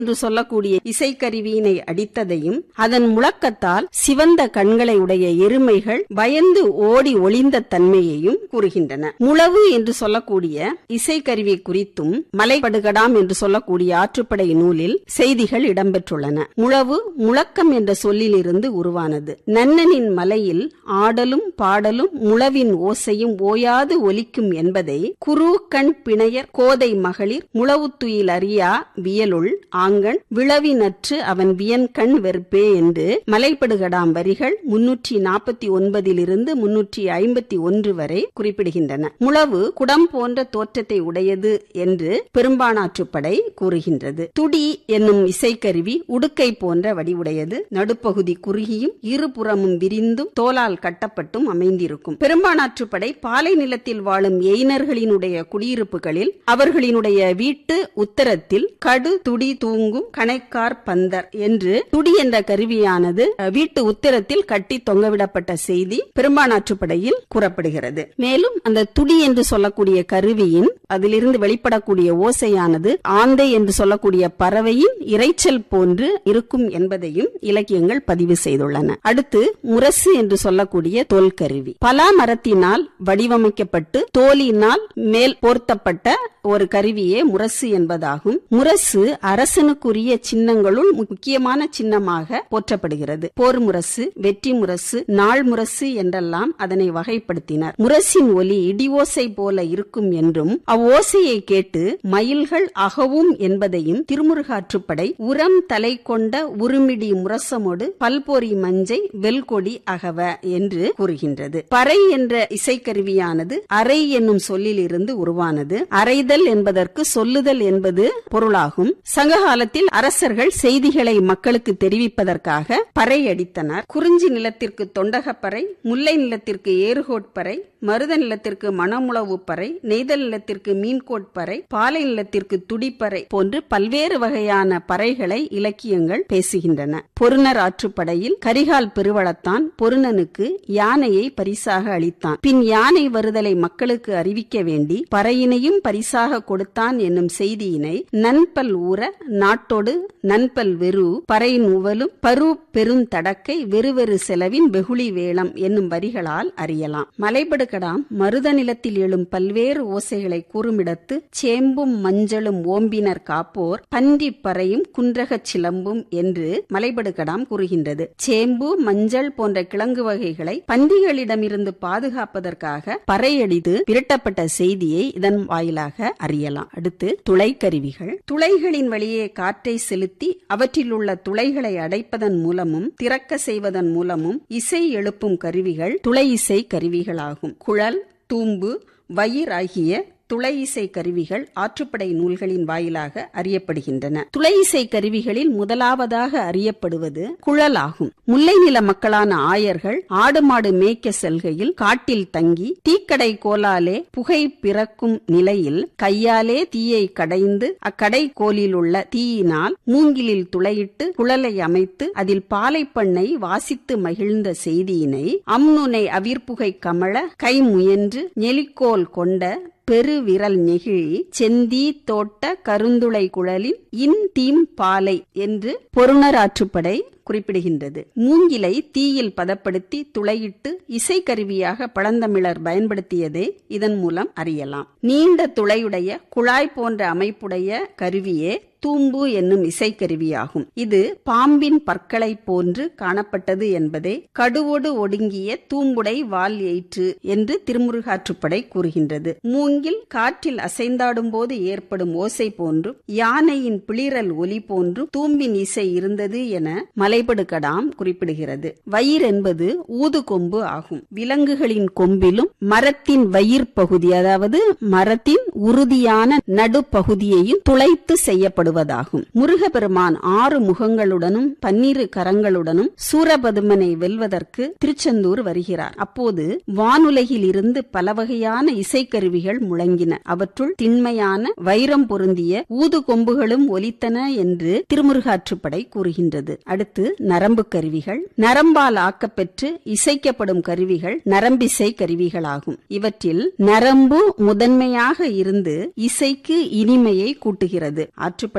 என்று சொல்லக்கூடிய இசைக்கருவியினை அடித்ததையும் அதன் முழக்கத்தால் சிவந்த கண்களை உடைய எருமைகள் பயந்து ஓடி ஒளிந்த தன்மையையும் கூறுகின்றன முழவு என்று சொல்லக்கூடிய இசைக்கருவி குறித்தும் மலைப்படுகடாம் என்று சொல்லக்கூடிய ஆற்றுப்படை நூலில் செய்திகள் இடம்பெற்றுள்ளன முழவு முழக்கம் என்ற சொல்லிலிருந்து உருவானது நன்னனின் மலையில் ஆடலும் பாடலும் முழவின் ஓசையும் ஓயாது ஒலிக்கும் என்பதை குரு கண் பிணையர் கோதை மகளிர் முழவுத்துயில் அறியா வியலுள் ஆங்கண் விளவினற்று அவன் வியன் கண் வெறுப்பே என்று மலைப்படுகடாம் வரிகள் முன்னூற்றி நாற்பத்தி ஒன்பதிலிருந்து முன்னூற்றி ஐம்பத்தி ஒன்று வரை குறிப்பிடுகின்றன முழவு குடம் போன்ற தோற்றத்தை உடையது என்று பெரும்பானாற்றுப்படை கூறுகின்றது துடி என்னும் இசைக்கருவி உடுக்கை போன்ற வடிவுடையது நடுப்பகுதி குறுகியும் இருபுறமும் விரிந்தும் தோலால் கட்டப்பட்டும் அமைந்திருக்கும் பெரும்பானாற்றுப்படை பாலை நிலத்தில் வாழும் எயினர்களினுடைய குடியிருப்புகளில் அவர்களினுடைய வீட்டு உத்தரத்தில் கடு துடி தூங்கும் கணைக்கார் பந்தர் என்று துடி என்ற கருவியானது அஹ், வீட்டு உத்தரத்தில் கட்டி தொங்கவிடப்பட்ட செய்தி பெரும்பானாற்றுப்படையில் கூறப்படுகிறது மேலும் அந்த துடி என்று சொல்லக்கூடிய கருவியின் அதிலிருந்து வெளிப்படக்கூடிய ஓசையானது ஆந்தை என்று சொல்லக்கூடிய பறவையின் இரைச்சல் போன்று இருக்கும் என்பதையும் இலக்கியங்கள் பதிவு செய்துள்ளன அடுத்து முரசு என்று சொல்லக்கூடிய தோல் கருவி பலா மரத்தினால் வடிவமைக்கப்பட்டு தோலினால் மேல் போர்த்தப்பட்ட ஒரு கருவியே முரசு என்பதாகும் முரசு அரசனுக்குரிய சின்னங்களுள் முக்கியமான சின்னமாக போற்றப்படுகிறது போர் முரசு வெற்றி முரசு நாள் முரசு என்றெல்லாம் அதனை வகைப்படுத்தினர் முரசின் ஒலி இடியோசை போல இருக்கும் என்றும் அவ்வோசையை கேட்டு மயில்கள் அகவும் என்பதையும் திருமுருகாற்றுப்படை உரம் தலை கொண்ட உருமிடி முரசமோடு பல்பொறி மஞ்சை வெல்கொடி அகவ என்று கூறுகின்றது பறை என்ற இசைக்கருவியானது அறை என்னும் சொல்லிலிருந்து உருவானது அறைதல் என்பதற்கு சொல்லுதல் என்பது பொருளாகும் சங்க காலத்தில் அரசர்கள் செய்திகளை மக்களுக்கு தெரிவிப்பதற்காக பறை அடித்தனர் குறிஞ்சி நிலத்திற்கு தொண்டகப்பறை முல்லை நிலத்திற்கு ஏறுகோட்பறை மருத நிலத்திற்கு மணமுளவு பறை நெய்தல் நிலத்திற்கு மீன்கோட்பறை பாலை நிலத்திற்கு துடிப்பறை போன்று பல்வேறு வகையான பறைகளை இலக்கியங்கள் பேசுகின்றன பொருணர் ஆற்றுப்படையில் கரிகால் பெருவளத்தான் பொருணனுக்கு யானையை பரிசாக அளித்தான் பின் யானை வருதலை மக்களுக்கு அறிவிக்க வேண்டி பறையினையும் பரிசாக கொடுத்தான் என்னும் செய்தியினை நன்பல் ஊற நாட்டோடு நன்பல் வெறு பறையின் உவலும் பரு பெருந்தடக்கை வெறுவெறு செலவின் வெகுளி வேளம் என்னும் வரிகளால் அறியலாம் மலைபடுகடாம் மருத நிலத்தில் எழும் பல்வேறு ஓசைகளை கூறுமிடத்து சேம்பும் மஞ்சளும் ஓம்பினர் காப்போர் பன்றி பறையும் குன்றகச் சிலம்பும் என்று மலைபடுகடாம் கூறுகின்றது சேம்பு மஞ்சள் போன்ற கிழங்கு வகைகளை பன்றிகளிடமிருந்து பாதுகாப்பதற்காக பறையடித்து விரட்டப்பட்ட செய்தியை இதன் வாயிலாக அறியலாம் அடுத்து துளைக்கருவிகள் துளைகளின் வழியே காற்றை செலுத்தி அவற்றில் உள்ள துளைகளை அடைப்பதன் மூலமும் திறக்க செய்வதன் மூலமும் இசை எழுப்பும் கருவிகள் துளை இசை கருவிகளாகும் குழல் தூம்பு வயிர் ஆகிய துளை இசை கருவிகள் ஆற்றுப்படை நூல்களின் வாயிலாக அறியப்படுகின்றன துளை இசை கருவிகளில் முதலாவதாக அறியப்படுவது குழல் ஆகும் முல்லை நில மக்களான ஆயர்கள் ஆடு மாடு மேய்க்க செல்கையில் காட்டில் தங்கி தீக்கடை கோலாலே புகை பிறக்கும் நிலையில் கையாலே தீயை கடைந்து அக்கடை கோலில் உள்ள தீயினால் மூங்கிலில் துளையிட்டு குழலை அமைத்து அதில் பாலைப்பண்ணை வாசித்து மகிழ்ந்த செய்தியினை அம்நுனை அவிர்ப்புகை கமழ கை முயன்று நெலிக்கோல் கொண்ட பெருவிரல் நெகிழி செந்தீ தோட்ட கருந்துளை குழலின் இன் தீம் பாலை என்று பொருணராற்றுப்படை குறிப்பிடுகின்றது மூங்கிலை தீயில் பதப்படுத்தி துளையிட்டு இசைக்கருவியாக பழந்தமிழர் பயன்படுத்தியதை இதன் மூலம் அறியலாம் நீண்ட துளையுடைய குழாய் போன்ற அமைப்புடைய கருவியே தூம்பு என்னும் இசைக்கருவியாகும் இது பாம்பின் பற்களை போன்று காணப்பட்டது என்பதை கடுவோடு ஒடுங்கிய தூம்புடை வால் எயிற்று என்று திருமுருகாற்றுப்படை கூறுகின்றது மூங்கில் காற்றில் அசைந்தாடும் போது ஏற்படும் ஓசை போன்றும் யானையின் பிளிரல் ஒலி போன்றும் தூம்பின் இசை இருந்தது என மலைபடுகடாம் குறிப்பிடுகிறது வயிர் என்பது ஊது கொம்பு ஆகும் விலங்குகளின் கொம்பிலும் மரத்தின் வயிர் பகுதி அதாவது மரத்தின் உறுதியான நடுப்பகுதியையும் துளைத்து செய்யப்படுவதாகும் முருகப்பெருமான் ஆறு முகங்களுடனும் பன்னிரு கரங்களுடனும் சூரபதுமனை வெல்வதற்கு திருச்செந்தூர் வருகிறார் அப்போது வானுலகில் இருந்து பல வகையான இசைக்கருவிகள் முழங்கின அவற்றுள் திண்மையான வைரம் பொருந்திய ஊது கொம்புகளும் ஒலித்தன என்று திருமுருகாற்றுப்படை கூறுகின்றது அடுத்து நரம்பு கருவிகள் நரம்பால் ஆக்கப்பெற்று இசைக்கப்படும் கருவிகள் நரம்பிசை கருவிகளாகும் இவற்றில் நரம்பு முதன்மையாக இருந்து இசைக்கு இனிமையை கூட்டுகிறது ஆற்றுப்படை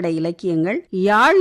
திரைப்பட இலக்கியங்கள் யாழ்